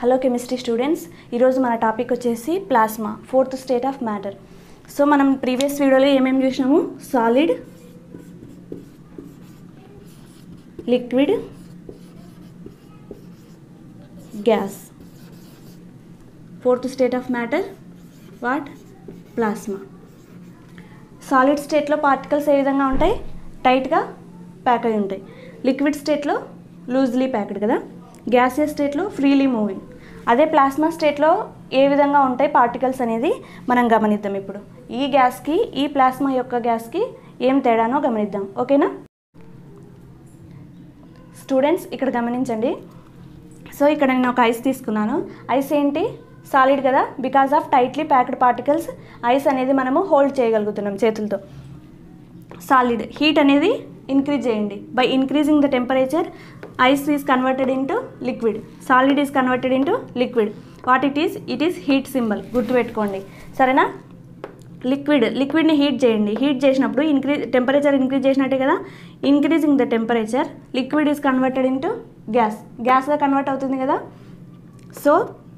hello chemistry students ఈరోజు మన topic వచ్చేసి plasma fourth state of matter so మనం ప్రీవియస్ వీడియోలో ఏమేమి చూసినాము solid liquid gas fourth state of matter what plasma solid స్టేట్లో పార్టికల్స్ ఏ విధంగా ఉంటాయి టైట్గా ప్యాక్ అయి ఉంటాయి లిక్విడ్ స్టేట్లో లూజ్లీ ప్యాక్డ్ కదా గ్యాసియస్ స్టేట్లో ఫ్రీలీ మూవింగ్ అదే ప్లాస్మా స్టేట్లో ఏ విధంగా ఉంటాయి పార్టికల్స్ అనేది మనం గమనిద్దాం ఇప్పుడు ఈ గ్యాస్కి ఈ ప్లాస్మా యొక్క గ్యాస్కి ఏం తేడానో గమనిద్దాం ఓకేనా స్టూడెంట్స్ ఇక్కడ గమనించండి సో ఇక్కడ నేను ఒక ఐస్ తీసుకున్నాను ఐస్ ఏంటి సాలిడ్ కదా because of tightly packed particles ice అనేది మనము హోల్డ్ చేయగలుగుతున్నాం చేతులతో సాలిడ్ హీట్ అనేది ఇంక్రీజ్ చేయండి by increasing the temperature ice is converted into liquid solid is converted into liquid what it is it is heat symbol గుర్తుపెట్టుకోండి సరేనా liquid లిక్విడ్ని heat చేయండి హీట్ చేసినప్పుడు ఇంక్రీజ్ టెంపరేచర్ ఇంక్రీజ్ చేసినట్టే కదా increasing the temperature liquid is converted into gas గ్యాస్గా convert అవుతుంది కదా సో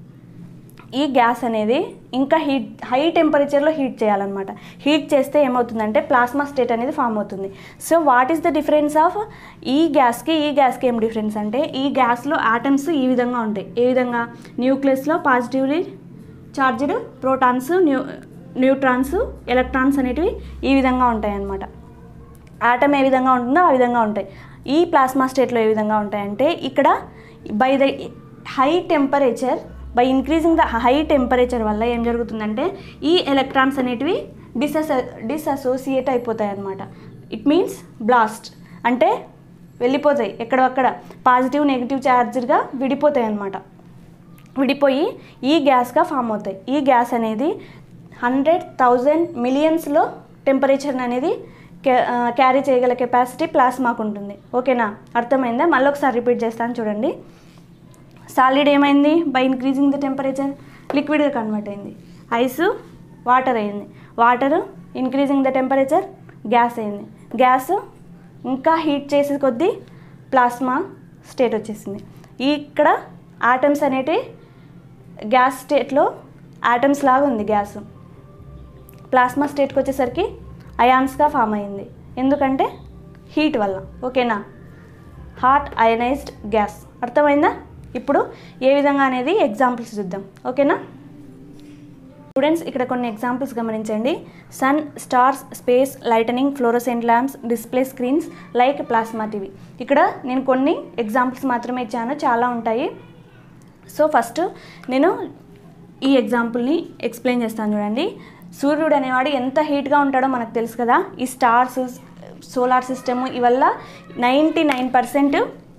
ఈ గ్యాస్ అనేది ఇంకా హీట్ హై టెంపరేచర్లో హీట్ చేయాలన్నమాట హీట్ చేస్తే ఏమవుతుందంటే ప్లాస్మా స్టేట్ అనేది ఫామ్ అవుతుంది so what is the difference of ఈ గ్యాస్కి ఈ గ్యాస్కి ఏం డిఫరెన్స్ అంటే ఈ గ్యాస్లో ఆటమ్స్ ఈ విధంగా ఉంటాయి ఏ విధంగా న్యూక్లియస్లో positively charged protons new neutrons electrons అనేటివి ఈ విధంగా ఉంటాయి అన్నమాట ఆటమ్ ఏ విధంగా ఉంటుందో ఆ విధంగా ఉంటాయి ఈ ప్లాస్మా స్టేట్లో ఏ విధంగా ఉంటాయంటే ఇక్కడ by the high temperature by increasing the high temperature వల్ల ఏం జరుగుతుందంటే ఈ ఎలక్ట్రాన్స్ అనేటివి డిసస్ డిససోసియేట్ అయిపోతాయి అన్నమాట ఇట్ మీన్స్ బ్లాస్ట్ అంటే వెళ్ళిపోతాయి ఎక్కడక్కడ పాజిటివ్ నెగిటివ్ ఛార్జ్గా విడిపోతాయి అన్నమాట విడిపోయి ఈ గ్యాస్గా ఫామ్ అవుతాయి ఈ గ్యాస్ అనేది హండ్రెడ్ థౌజండ్ మిలియన్స్లో టెంపరేచర్ అనేది క్యారీ చేయగల కెపాసిటీ ప్లాస్మాకు ఉంటుంది ఓకేనా అర్థమైందా మళ్ళీ ఒకసారి రిపీట్ చేస్తాను చూడండి సాలిడ్ ఏమైంది బై ఇంక్రీజింగ్ ద టెంపరేచర్ లిక్విడ్గా కన్వర్ట్ అయింది ఐస్ వాటర్ అయింది water increasing the temperature gas అయింది గ్యాస్ ఇంకా హీట్ చేసే కొద్దీ ప్లాస్మా స్టేట్ వచ్చేసింది ఈ ఇక్కడ ఆటమ్స్ అనేటివి గ్యాస్ స్టేట్లో ఆటమ్స్ లాగా ఉంది గ్యాస్ ప్లాస్మా స్టేట్కి వచ్చేసరికి అయాన్స్గా ఫామ్ అయింది ఎందుకంటే హీట్ వల్ల ఓకేనా హాట్ అయనైజ్డ్ గ్యాస్ అర్థమైందా ఇప్పుడు ఏ విధంగా అనేది ఎగ్జాంపుల్స్ చూద్దాం ఓకేనా స్టూడెంట్స్ ఇక్కడ కొన్ని ఎగ్జాంపుల్స్ గమనించండి sun stars space lightning fluorescent lamps display screens like plasma TV ఇక్కడ నేను కొన్ని ఎగ్జాంపుల్స్ మాత్రమే ఇచ్చాను చాలా ఉంటాయి సో ఫస్ట్ నేను ఈ ఎగ్జాంపుల్ని ఎక్స్ప్లెయిన్ చేస్తాను చూడండి సూర్యుడు అనేవాడు ఎంత హీట్గా ఉంటాడో మనకు తెలుసు కదా ఈ స్టార్స్ సోలార్ సిస్టమ్ ఇవల్ల నైంటీ నైన్ పర్సెంట్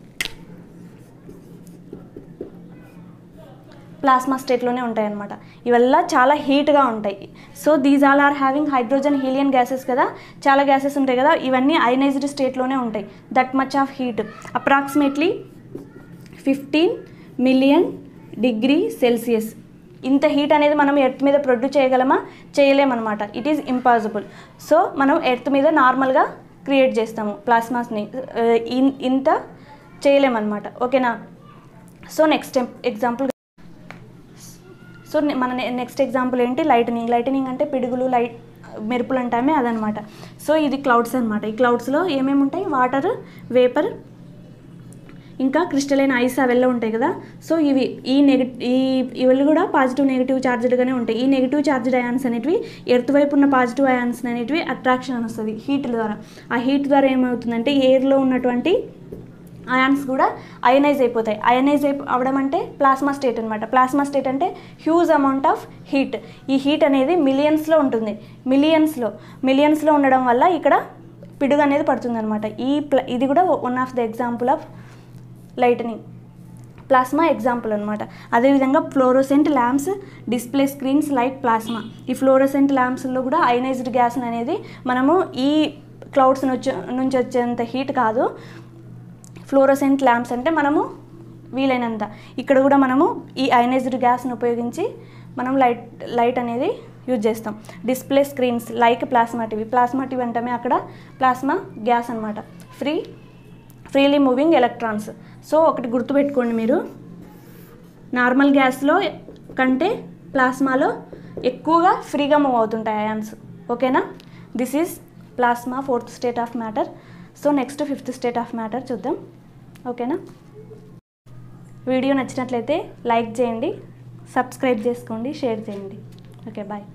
ప్లాస్మా స్టేట్లోనే ఉంటాయి అనమాట ఇవల్ల చాలా హీట్గా ఉంటాయి so these all are having hydrogen helium gases కదా చాలా గ్యాసెస్ ఉంటాయి కదా ఇవన్నీ అయనైజ్డ్ స్టేట్లోనే ఉంటాయి that much of heat approximately fifteen million degree Celsius ఇంత హీట్ అనేది మనం ఎర్త్ మీద ప్రొడ్యూస్ చేయగలమా చేయలేమన్నమాట ఇట్ ఈజ్ ఇంపాసిబుల్ సో మనం ఎర్త్ మీద నార్మల్గా క్రియేట్ చేస్తాము ప్లాస్మాస్ని ఇంత చేయలేమన్నమాట ఓకేనా సో నెక్స్ట్ ఎగ్జాంపుల్ సో మన నెక్స్ట్ ఎగ్జాంపుల్ ఏంటి లైటనింగ్ లైటనింగ్ అంటే పిడుగులు లైట్ మెరుపులు అంటామే అదనమాట సో ఇది క్లౌడ్స్ అనమాట ఈ క్లౌడ్స్లో ఏమేమి ఉంటాయి వాటర్ వేపర్ ఇంకా క్రిస్టలైన్ ఐస్ అవెల్లో ఉంటాయి కదా సో ఇవి ఈ నెగ ఈ ఇవి కూడా పాజిటివ్ నెగిటివ్ ఛార్జ్డ్గానే ఉంటాయి ఈ నెగిటివ్ ఛార్జ్డ్ అయాన్స్ అనేటివి ఎర్త్ వైపు ఉన్న పాజిటివ్ అయాన్స్ అనేటివి అట్రాక్షన్ అని వస్తుంది హీట్ ద్వారా ఆ హీట్ ద్వారా ఏమవుతుందంటే ఎయిర్లో ఉన్నటువంటి అయాన్స్ కూడా అయనైజ్ అయిపోతాయి అయనైజ్ అయి అవడం అంటే ప్లాస్మా స్టేట్ అనమాట ప్లాస్మా స్టేట్ అంటే హ్యూజ్ అమౌంట్ ఆఫ్ హీట్ ఈ హీట్ అనేది మిలియన్స్లో ఉంటుంది మిలియన్స్లో మిలియన్స్లో ఉండడం వల్ల ఇక్కడ పిడుగు అనేది పడుతుంది అనమాట ఈ ప్ల ఇది కూడా one of the example of lightning plasma example అనమాట అదేవిధంగా fluorescent lamps display screens like plasma ఈ ఫ్లోరోసెంట్ ల్యాంప్స్లో కూడా అయనైజ్డ్ గ్యాస్ అనేది మనము ఈ క్లౌడ్స్ నుంచి నుంచి వచ్చేంత హీట్ కాదు ఫ్లోరోసెంట్ ల్యాంప్స్ అంటే మనము వీలైనంత ఇక్కడ కూడా మనము ఈ అయనైజ్డ్ గ్యాస్ని ఉపయోగించి మనం లైట్ లైట్ అనేది యూజ్ చేస్తాం display screens like plasma TV plasma TV అంటమే అక్కడ ప్లాస్మా గ్యాస్ అనమాట free freely moving electrons so ఒకటి గుర్తుపెట్టుకోండి మీరు నార్మల్ గ్యాస్లో కంటే ప్లాస్మాలో ఎక్కువగా ఫ్రీగా మూవ్ అవుతుంటాయి అయాన్స్ ఓకేనా this is plasma fourth state of matter so next fifth state of matter చూద్దాం ఓకేనా వీడియో నచ్చినట్లయితే లైక్ చేయండి సబ్స్క్రైబ్ చేసుకోండి షేర్ చేయండి ఓకే బాయ్